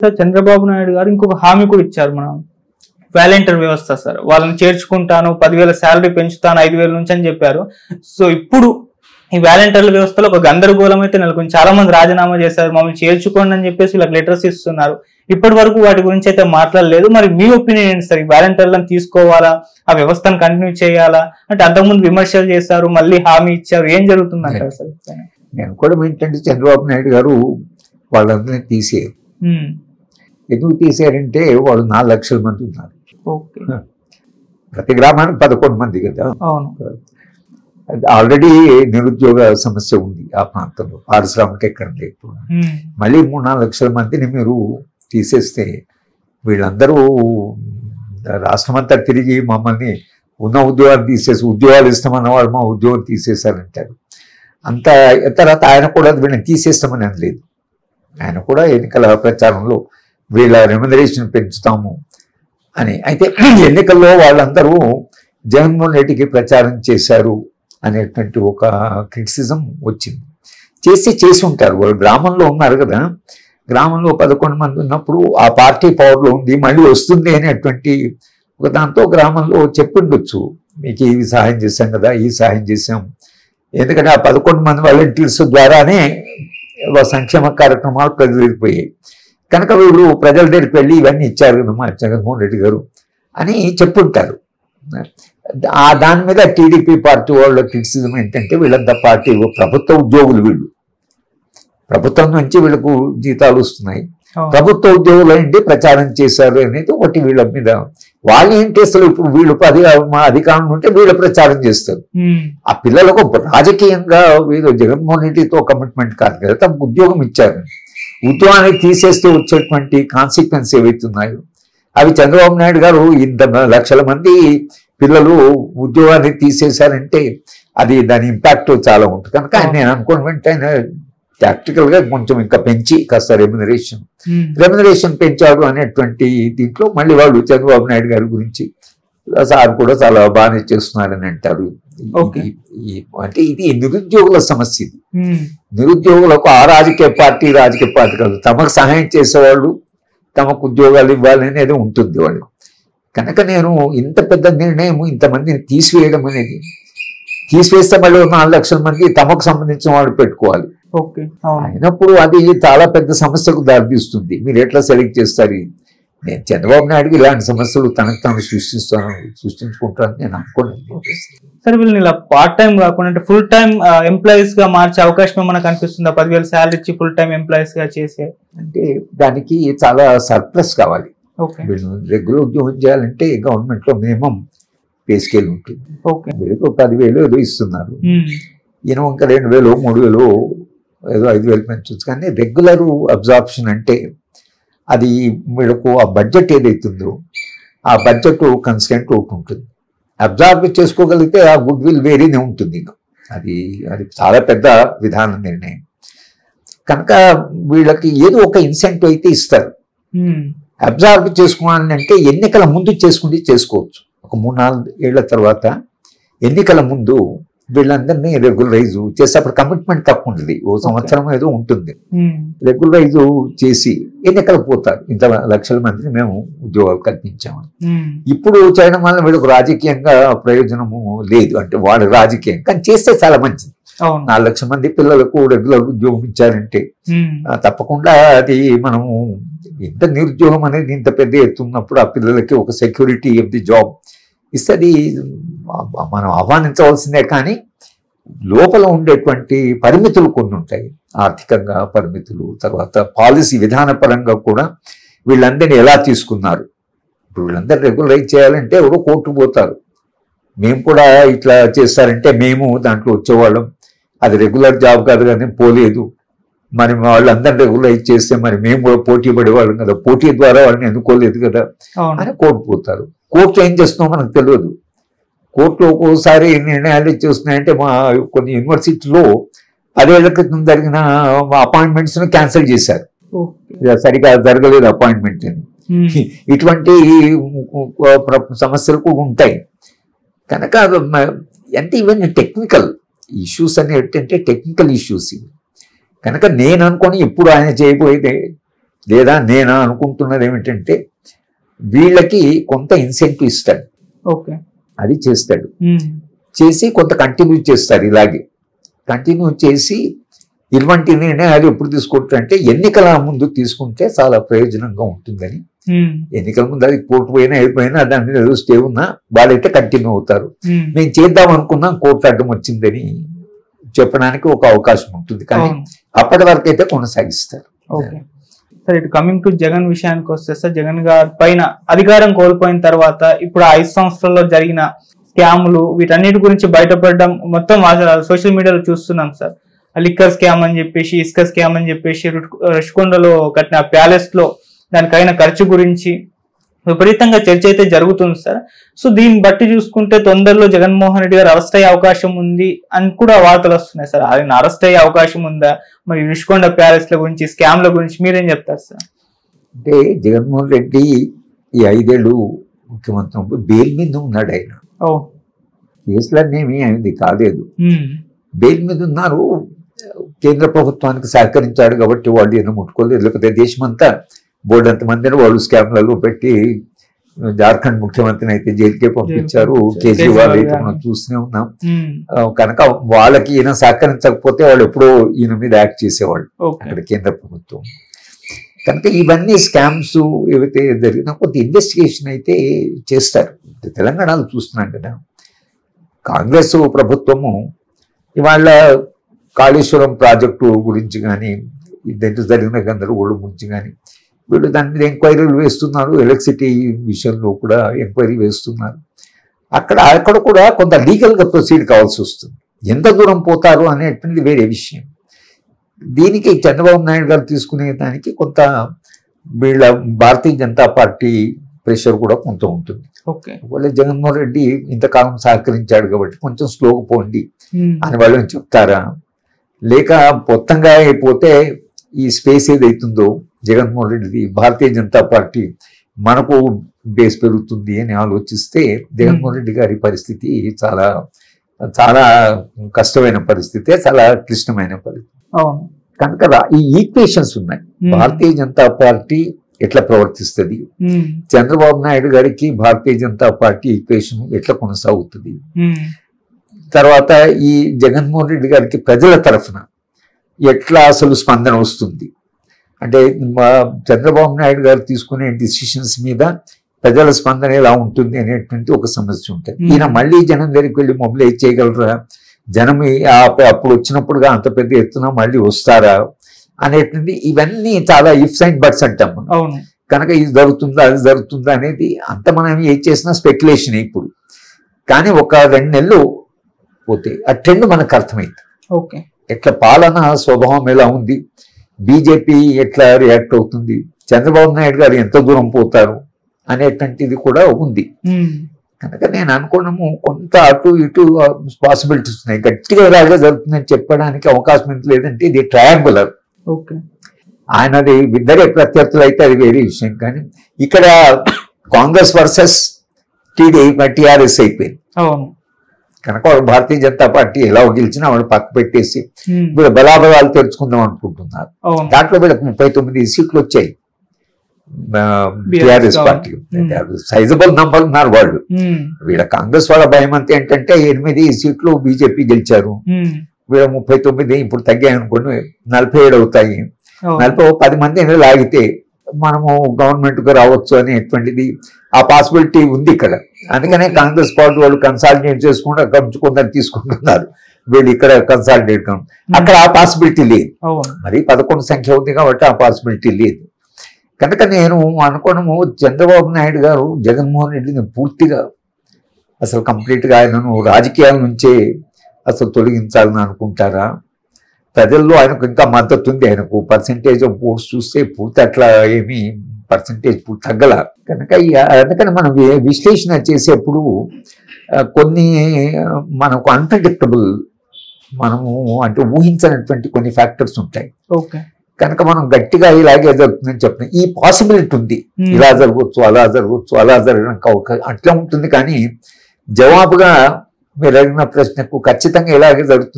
Sir Chandrababu Naidu గారు ఇంకొక హామీ కూడా ఇచ్చారు మనం వాలంటీర్ వ్యవస్థ సార్ వాళ్ళని చేర్చుకుంటాను పదివేల శాలరీ పెంచుతాను ఐదు వేల నుంచి అని చెప్పారు సో ఇప్పుడు ఈ వాలంటీర్ల వ్యవస్థలో ఒక గందరగోళం అయితే నెలకొంది చాలా మంది రాజీనామా చేశారు మమ్మల్ని చేర్చుకోండి అని చెప్పేసి వీళ్ళకి లెటర్స్ ఇస్తున్నారు ఇప్పటి వరకు వాటి గురించి అయితే మాట్లాడలేదు మరి మీ ఒపీనియన్ ఏంటి సార్ ఈ వాలంటీర్లను తీసుకోవాలా ఆ వ్యవస్థను కంటిన్యూ చేయాలా అంటే అంతకుముందు విమర్శలు చేశారు మళ్ళీ హామీ ఇచ్చారు ఏం జరుగుతుంది అంటారు సార్ నేను కూడా ఏంటంటే చంద్రబాబు నాయుడు గారు వాళ్ళందరినీ తీసేయరు ఉమ్, ఎందుకు తీసారంటే వాళ్ళు నాలుగు లక్షల మంది ఉన్నారు ఓకే ప్రతి గ్రామానికి పదకొండు మంది కదా అవును ఆల్రెడీ నిరుద్యోగ సమస్య ఉంది ఆ ప్రాంతంలో పారిశ్రామిక ఎక్కడ లేకపోవడం ఉమ్, మళ్ళీ మూడు నాలుగు లక్షల మందిని మీరు తీసేస్తే వీళ్ళందరూ రాష్ట్రమంతా తిరిగి మమ్మల్ని ఉన్న ఉద్యోగాలు తీసేసి ఉద్యోగాలు ఇస్తామన్న వాళ్ళు మా ఉద్యోగం తీసేశారంటారు అంత తర్వాత ఆయన కూడా వీళ్ళని తీసేస్తామని అనలేదు ఆయన కూడా ఎన్నికల ప్రచారంలో వీళ్ళ రెమ్యునరేషన్ పెంచుతాము అని అయితే ఎన్నికల్లో వాళ్ళందరూ జగన్మోహన్ రెడ్డికి ప్రచారం చేశారు అనేటువంటి ఒక క్రిటిసిజం వచ్చింది చేసి చేసి ఉంటారు వాళ్ళు గ్రామంలో ఉన్నారు కదా గ్రామంలో పదకొండు మంది ఉన్నప్పుడు ఆ పార్టీ పవర్లో ఉంది మళ్ళీ వస్తుంది అనేటువంటి ఒక దాంతో గ్రామంలో చెప్పిండొచ్చు మీకు ఈ సహాయం చేశాం కదా ఈ సహాయం చేశాం ఎందుకంటే ఆ పదకొండు మంది వాలంటీర్స్ ద్వారానే వాళ్ళ సంక్షేమ కార్యక్రమాలు ప్రజలు వెళ్ళిపోయాయి కనుక వీళ్ళు ప్రజల దగ్గరికి వెళ్ళి ఇవన్నీ ఇచ్చారు కదా మా జగన్మోహన్ రెడ్డి గారు అని చెప్పుంటారు ఆ దాని మీద టీడీపీ పార్టీ వాళ్ళ క్రిటిసిజం ఏంటంటే వీళ్ళంతా పార్టీ ప్రభుత్వ ఉద్యోగులు వీళ్ళు ప్రభుత్వం నుంచి వీళ్ళకు జీతాలు వస్తున్నాయి అవును. ప్రభుత్వ ఉద్యోగులు ఏంటి ప్రచారం చేశారు అనేది ఒకటి వీళ్ళ మీద వాళ్ళు ఏంటి అసలు ఇప్పుడు వీళ్ళు పది మా అధికారం ఉంటే వీళ్ళు ప్రచారం చేస్తారు ఉమ్, ఆ పిల్లలకు రాజకీయంగా వీళ్ళు జగన్మోహన్ రెడ్డితో కమిట్మెంట్ కాదు కదా తమకు ఉద్యోగం ఇచ్చారు ఉద్యోగాన్ని తీసేస్తే వచ్చేటువంటి కాన్సిక్వెన్స్ ఏవైతున్నాయో అవి చంద్రబాబు నాయుడు గారు ఇంత లక్షల మంది పిల్లలు ఉద్యోగాన్ని తీసేశారంటే అది దాని ఇంపాక్ట్ చాలా ఉంటుంది కనుక ఆయన నేను అనుకున్న వెంటనే ప్రాక్టికల్ గా కొంచెం ఇంకా పెంచి కాస్త రెమ్యునరేషన్ ఉమ్, రెమ్యునరేషన్ పెంచాడు అనేటువంటి దీంట్లో మళ్ళీ వాళ్ళు చంద్రబాబు నాయుడు గారి గురించి సార్ కూడా చాలా బాగానే చేస్తున్నారని అంటారు Okay. ఈ- ఈ- అంటే ఇది నిరుద్యోగుల సమస్య ఇది ఉమ్, నిరుద్యోగులకు ఆ రాజకీయ పార్టీ రాజకీయ పార్టీ కాదు తమకు సహాయం చేసేవాళ్ళు తమకు ఉద్యోగాలు ఇవ్వాలి అనేది ఉంటుంది వాళ్ళు కనుక నేను ఇంత పెద్ద నిర్ణయం ఇంతమందిని తీసివేయడం అనేది తీసివేస్తే మళ్ళీ ఒక నాలుగు లక్షల మంది తమకు సంబంధించిన వాళ్ళు పెట్టుకోవాలి ఓకే అవును అయినప్పుడు అది చాలా పెద్ద సమస్యకు దారితీస్తుంది మీరు ఎట్లా సెలెక్ట్ చేస్తారు ఇది? నేను చంద్రబాబు నాయుడుకి ఇలాంటి సమస్యలు తనకు తాను సృష్టిస్తాను సృష్టించుకుంటానని నేను అనుకోలేదు సరే వీళ్ళని ఇలా పార్ట్ టైం కాకుండా అంటే ఫుల్ టైం ఎంప్లాయీస్ గా మార్చే అవకాశం ఏమైనా కనిపిస్తుందా పదివేల శాలరీ ఇచ్చి ఫుల్ టైం ఎంప్లాయీస్ గా చేసే అంటే దానికి చాలా సర్ప్లస్ కావాలి ఓకే వీళ్ళు రెగ్యులర్ ఉద్యోగం చేయాలంటే గవర్నమెంట్లో మినిమం పే స్కేల్ ఉంటుంది ఓకే వీళ్ళకి పదివేలు ఏదో ఇస్తున్నారు ఉమ్, ఈయన ఇంకా రెండు వేలు మూడు వేలు ఏదో ఐదు వేలు పెంచవచ్చు కానీ రెగ్యులర్ అబ్జార్ప్షన్ అంటే అది వీళ్ళకు ఆ బడ్జెట్ ఏదైతుందో ఆ బడ్జెట్ కన్స్టెంట్ ఒకటి ఉంటుంది అబ్జార్బ్ చేసుకోగలిగితే ఆ గుడ్ విల్ వేరీనే ఉంటుంది ఇక. అది అది చాలా పెద్ద విధాన నిర్ణయం కనుక వీళ్ళకి ఏదో ఒక ఇన్సెంటివ్ అయితే ఇస్తారు ఉమ్, అబ్జార్బ్ చేసుకోవాలంటే ఎన్నికల ముందు చేసుకుంటే చేసుకోవచ్చు ఒక మూడు నాలుగు ఏళ్ల తర్వాత ఎన్నికల ముందు వీళ్ళందరినీ రెగ్యులరైజ్ చేసి అప్పుడు కమిట్మెంట్ తక్కువ ఉంటుంది ఓ సంవత్సరం ఏదో ఉంటుంది ఉమ్, రెగ్యులరైజ్ చేసి ఎన్నికలు పోతారు ఇంత లక్షల మందిని మేము ఉద్యోగాలు కల్పించాము ఉమ్, ఇప్పుడు చేయడం వల్ల వీళ్ళకు రాజకీయంగా ప్రయోజనము లేదు అంటే వాడు రాజకీయం కానీ చేస్తే చాలా మంచిది అవును నాలుగు లక్షల మంది పిల్లలకు రెగ్యులర్ ఉద్యోగం ఇచ్చారంటే ఉమ్, ఆ, తప్పకుండా అది మనము ఇంత నిరుద్యోగం అనేది ఇంత పెద్ద ఎత్తున్నప్పుడు ఆ పిల్లలకి ఒక సెక్యూరిటీ ఆఫ్ ది జాబ్ ఇస్తే అది ఆ- మనం ఆహ్వానించవలసిందే కానీ లోపల ఉండేటువంటి పరిమితులు కొన్ని ఉంటాయి ఆర్థికంగా పరిమితులు తర్వాత పాలసీ విధానపరంగా కూడా వీళ్ళందరినీ ఎలా తీసుకున్నారు ఇప్పుడు వీళ్ళందరూ రెగ్యులరైజ్ చేయాలంటే ఎవరో కోర్టు పోతారు మేము కూడా ఇట్లా చేస్తారంటే మేము దాంట్లో వచ్చేవాళ్ళం అది రెగ్యులర్ జాబ్ కాదు కానీ పోలేదు మరి వాళ్ళందరూ రెగ్యులరైజ్ చేస్తే మరి మేము కూడా పోటీ పడేవాళ్ళం కదా పోటీ ద్వారా వాళ్ళని ఎన్నుకోలేదు కదా అవును అని కోర్టు పోతారు కోర్టు ఏం చేస్తుందో మనకు తెలియదు కోర్టులో ఒక్కోసారి నిర్ణయాలు చేస్తున్నాయంటే మా కొన్ని యూనివర్సిటీలో పదేళ్ల క్రితం జరిగిన అపాయింట్మెంట్స్ క్యాన్సిల్ చేశారు ఓకే ఇక సరిగా జరగలేదు అపాయింట్మెంట్ అని ఉమ్, ఇటువంటి ప్ర- సమస్యలు కూడా ఉంటాయి కనుక అది మ- అంటే ఇవన్నీ టెక్నికల్ ఇష్యూస్ అని ఏంటంటే టెక్నికల్ ఇష్యూస్ ఇవి కనుక నేను అనుకొని ఇప్పుడు ఆయన చేయబోయేది లేదా నేను అనుకుంటున్నది ఏమిటంటే వీళ్ళకి కొంత ఇన్సెంటివ్ ఇస్తాడు ఓకే అది చేస్తాడు ఉమ్. చేసి కొంత కంటిన్యూ చేస్తారు ఇలాగే కంటిన్యూ చేసి ఇటువంటి నిర్ణయాలు ఎప్పుడు తీసుకుంటారంటే ఎన్నికల ముందు తీసుకుంటే చాలా ప్రయోజనంగా ఉంటుందని ఉమ్. ఎన్నికల ముందు అది కోర్టు పోయినా అయిపోయినా దాని మీద ఏదో స్టే ఉన్నా వాళ్ళైతే కంటిన్యూ అవుతారు ఉమ్. మేము చేద్దాం అనుకున్నాం కోర్టు అడ్డం వచ్చిందని చెప్పడానికి ఒక అవకాశం ఉంటుంది కానీ అవును. అప్పటి వరకు అయితే కొనసాగిస్తారు ఓకే సార్ ఇటు కమింగ్ టు జగన్ విషయానికి వస్తే సార్ జగన్ గారి పైన అధికారం కోల్పోయిన తర్వాత ఇప్పుడు ఆ ఐదు సంవత్సరాల్లో జరిగిన స్కాములు వీటన్నిటి గురించి బయటపడడం మొత్తం సోషల్ మీడియాలో చూస్తున్నాం సార్ లిక్కర్ స్కామ్ అని చెప్పేసి ఇసుక స్కామ్ అని చెప్పేసి రుట్- రుషికొండలో కట్టిన ప్యాలెస్ లో దానికైన ఖర్చు గురించి విపరీతంగా చర్చ అయితే జరుగుతుంది సార్ సో దీన్ని బట్టి చూసుకుంటే తొందరలో జగన్మోహన్ రెడ్డి గారు అరెస్ట్ అయ్యే అవకాశం ఉంది అని కూడా వార్తలు వస్తున్నాయి సార్ ఆయన అరెస్ట్ అయ్యే అవకాశం ఉందా మరి రుషికొండ ప్యాలెస్ ల గురించి స్కామ్ల గురించి మీరేం చెప్తారు సార్ అంటే జగన్మోహన్ రెడ్డి ఈ ఐదేళ్ళు ముఖ్యమంత్రి ఉన్నప్పుడు బెయిల్ మీద ఉన్నాడు ఆయన ఓ కేసులన్నీ ఏమీ అయింది కాలేదు ఉమ్, బెయిల్ మీద ఉన్నారు కేంద్ర ప్రభుత్వానికి సహకరించాడు కాబట్టి వాళ్ళు ఏమో ముట్టుకోలేదు లేకపోతే దేశమంతా బోర్డు మందిని వాళ్ళు స్కామ్లలో పెట్టి జార్ఖండ్ ముఖ్యమంత్రిని అయితే జైలుకే పంపించారు పంపించారు. కేజ్రీవాల్ అయితే కేజ్రీవాల్ మనం చూస్తూనే ఉన్నాం ఉమ్, ఆ, కనుక వాళ్ళకి ఈయన సహకరించకపోతే వాళ్ళు ఎప్పుడో ఈయన మీద యాక్ట్ చేసేవాళ్ళు ఓకే అక్కడ కేంద్ర ప్రభుత్వం కనుక ఇవన్నీ స్కామ్స్ ఏవైతే జరిగినా కొంత ఇన్వెస్టిగేషన్ అయితే చేస్తారు తెలంగాణలో చూస్తున్నాం కదా కాంగ్రెస్ ప్రభుత్వము ఇవాళ కాళేశ్వరం ప్రాజెక్టు గురించి కానీ దాంట్లో జరిగిన గందరగోళం గురించి కానీ వీళ్ళు దాని మీద ఎంక్వైరీలు వేస్తున్నారు ఎలక్ట్రిసిటీ విషయంలో కూడా ఎంక్వైరీ వేస్తున్నారు అక్కడ అక్కడ కూడా కొంత లీగల్గా ప్రొసీడ్ కావాల్సి వస్తుంది ఎంత దూరం పోతారు అనేటువంటిది వేరే విషయం దీనికి చంద్రబాబు నాయుడు గారు తీసుకునే దానికి కొంత వీళ్ళ భారతీయ జనతా పార్టీ ప్రెషర్ కూడా కొంత ఉంటుంది ఓకే ఒకవేళ జగన్మోహన్ రెడ్డి ఇంతకాలం సహకరించాడు కాబట్టి కొంచెం స్లోగా పోండి ఉమ్, అని వాళ్ళని చెప్తారా లేక మొత్తంగా అయిపోతే ఈ స్పేస్ ఏదైతుందో జగన్మోహన్ రెడ్డిది భారతీయ జనతా పార్టీ మనకు బేస్ పెరుగుతుంది అని ఆలోచిస్తే జగన్మోహన్ రెడ్డి గారి పరిస్థితి చాలా చాలా కష్టమైన పరిస్థితి చాలా క్లిష్టమైన పరిస్థితి అవును కనుక రా- ఈ ఈక్వేషన్స్ ఉన్నాయి ఉమ్, భారతీయ జనతా పార్టీ ఎట్లా ప్రవర్తిస్తుంది ఉమ్, చంద్రబాబు నాయుడు గారికి భారతీయ జనతా పార్టీ ఈక్వేషన్ ఎట్లా కొనసాగుతుంది ఉమ్, తర్వాత ఈ జగన్మోహన్ రెడ్డి గారికి ప్రజల తరఫున ఎట్లా అసలు స్పందన వస్తుంది అంటే మా చంద్రబాబు నాయుడు గారు తీసుకునే డిసిషన్స్ మీద ప్రజల స్పందన ఎలా ఉంటుంది అనేటువంటి ఒక సమస్య ఉంటుంది Hmm. ఈయన మళ్ళీ జనం దగ్గరికి వెళ్ళి మొబిలైజ్ చేయగలరా జనం ఈ- ఆ- అప్పుడు వచ్చినప్పుడుగా అంత పెద్ద ఎత్తున మళ్ళీ వస్తారా అనేటువంటి ఇవన్నీ చాలా ఇఫ్స్ అండ్ బట్స్ అంటాం మనం అవును కనుక ఇది జరుగుతుందా అది జరుగుతుందా అనేది అంత మనం ఏం చేసినా స్పెక్యులేషన్ ఇప్పుడు కానీ ఒక రెండు నెలలు పోతే ఆ ట్రెండ్ మనకు అర్థమైంది ఓకే ఎట్లా పాలన స్వభావం ఎలా ఉంది బీజేపీ ఎట్లా రియాక్ట్ అవుతుంది చంద్రబాబు నాయుడు గారు ఎంత దూరం పోతారు అనేటువంటిది కూడా ఉంది ఉమ్, కనుక నేను అనుకోవడము కొంత అటు ఇటు పాసిబిలిటీస్ ఉన్నాయి గట్టిగా ఇలాగే జరుగుతుందని చెప్పడానికి అవకాశం ఎంత లేదంటే ఇది ట్రయాంగులర్ ఓకే ఆయనది ఇద్దరే ప్రత్యర్థులు అయితే అది వేరే విషయం కానీ ఇక్కడ కాంగ్రెస్ వర్సెస్ టీడీ టీఆర్ఎస్ అయిపోయింది అవును కనుక వాళ్ళు భారతీయ జనతా పార్టీ ఎలా గెలిచినా వాళ్ళు పక్క పెట్టేసి ఉమ్, వీళ్ళు బలాబలాలు తెరుచుకుందాం అనుకుంటున్నారు అవును దాంట్లో వీళ్ళకి ముప్పై తొమ్మిది సీట్లు వచ్చాయి BRS టిఆర్ఎస్ కావాలి. Party Hmm. సైజబుల్ నంబర్ ఉన్నారు వాళ్ళు ఉమ్, వీళ్ళ కాంగ్రెస్ వాళ్ళ భయం అంతా ఏంటంటే ఎనిమిది సీట్లు బీజేపీ గెలిచారు ఉమ్, వీళ్ళ ముప్పై తొమ్మిది ఇప్పుడు తగ్గాయి అనుకోండి నలభై ఏడు అవుతాయి అవును నలభై ఓ పది మంది లాగితే మనము గవర్నమెంట్ కు రావచ్చు అనేటువంటిది ఆ పాసిబిలిటీ ఉంది ఇక్కడ అందుకనే కాంగ్రెస్ పార్టీ వాళ్ళు కన్సాలిడేట్ చేసుకుంటూ అక్కడ నుంచి కొందరు తీసుకుంటున్నారు వీళ్ళు ఇక్కడ కన్సాలిడేట్ అక్కడ ఆ పాసిబిలిటీ లేదు అవును మరి పదకొండు సంఖ్య ఉంది కాబట్టి ఆ పాసిబిలిటీ లేదు కనుక నేను అనుకోవడము చంద్రబాబు నాయుడు గారు జగన్మోహన్ రెడ్డిని పూర్తిగా అసలు కంప్లీట్గా ఆయనను రాజకీయాల నుంచే అసలు తొలగించాలని అనుకుంటారా ప్రజల్లో ఆయనకు ఇంకా మద్దతు ఉంది ఆయనకు పర్సంటేజ్ ఆఫ్ ఓట్స్ చూస్తే పూర్తి అట్లా ఏమీ పర్సంటేజ్ పూర్తి తగ్గల కనుక ఈ- అందుకని మనం వి- విశ్లేషణ చేసేప్పుడు ఆ, కొన్ని ఆ, మనకు అన్ప్రెడిక్టబుల్ మనము అంటే ఊహించినటువంటి కొన్ని ఫ్యాక్టర్స్ ఉంటాయి ఓకే కనుక మనం గట్టిగా ఇలాగే జరుగుతుందని చెప్పిన ఈ పాసిబిలిటీ ఉంది ఉమ్, ఇలా జరగవచ్చు అలా జరగవచ్చు అలా జరగడానికి అవకాశం అట్లా ఉంటుంది కానీ జవాబుగా మీరు అడిగిన ప్రశ్నకు ఖచ్చితంగా ఇలాగే జరుగుతుంది